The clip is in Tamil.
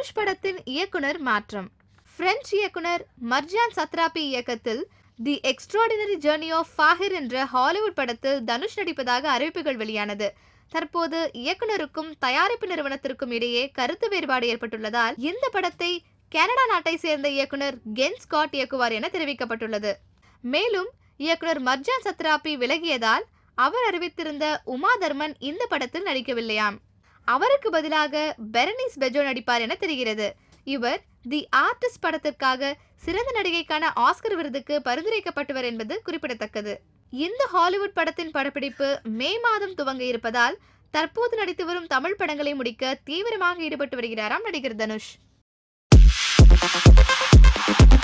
தனுஷ் படத்தின் இயக்குனர் மாற்றம் பிரெஞ்சு இயக்குனர் மர்ஜான் சத்ராபி இயக்கத்தில் the extraordinary journey of Fakir என்ற ஹாலிவுட் படத்தில் தனுஷ் நடிப்பதாக அறிவிப்புகள் வெளியானது தற்போது இயக்குனருக்கும் தயாரிப்பு நிறுவனத்திற்கும் இடையே கருத்து வேறுபாடு ஏற்பட்டுள்ளதால் இந்த படத்தை கனடா நாட்டை சேர்ந்த இயக்குனர் கென் ஸ்காட் இயக்குவார் என தெரிவிக்கப்பட்டுள்ளது மேலும் இயக்குனர் மர்ஜான் சத்ராபி விலகியதால் அவர் அறிவித்திருந்த உமா தர்மன் இந்த படத்தில் நடிக்கவில்லையாம் அவருக்கு பதிலாக பெரனிஸ் பெஜோ நடிப்பார் என தெரிகிறது இவர் தி ஆர்டிஸ்ட் படத்திற்காக சிறந்த நடிகைக்கான ஆஸ்கர் விருதுக்கு பரிந்துரைக்கப்பட்டவர் என்பது குறிப்பிடத்தக்கது இந்த ஹாலிவுட் படத்தின் படப்பிடிப்பு மே மாதம் துவங்க இருப்பதால் தற்போது நடித்து வரும் தமிழ் படங்களை முடிக்க தீவிரமாக ஈடுபட்டு வருகிறாராம் நடிகர் தனுஷ்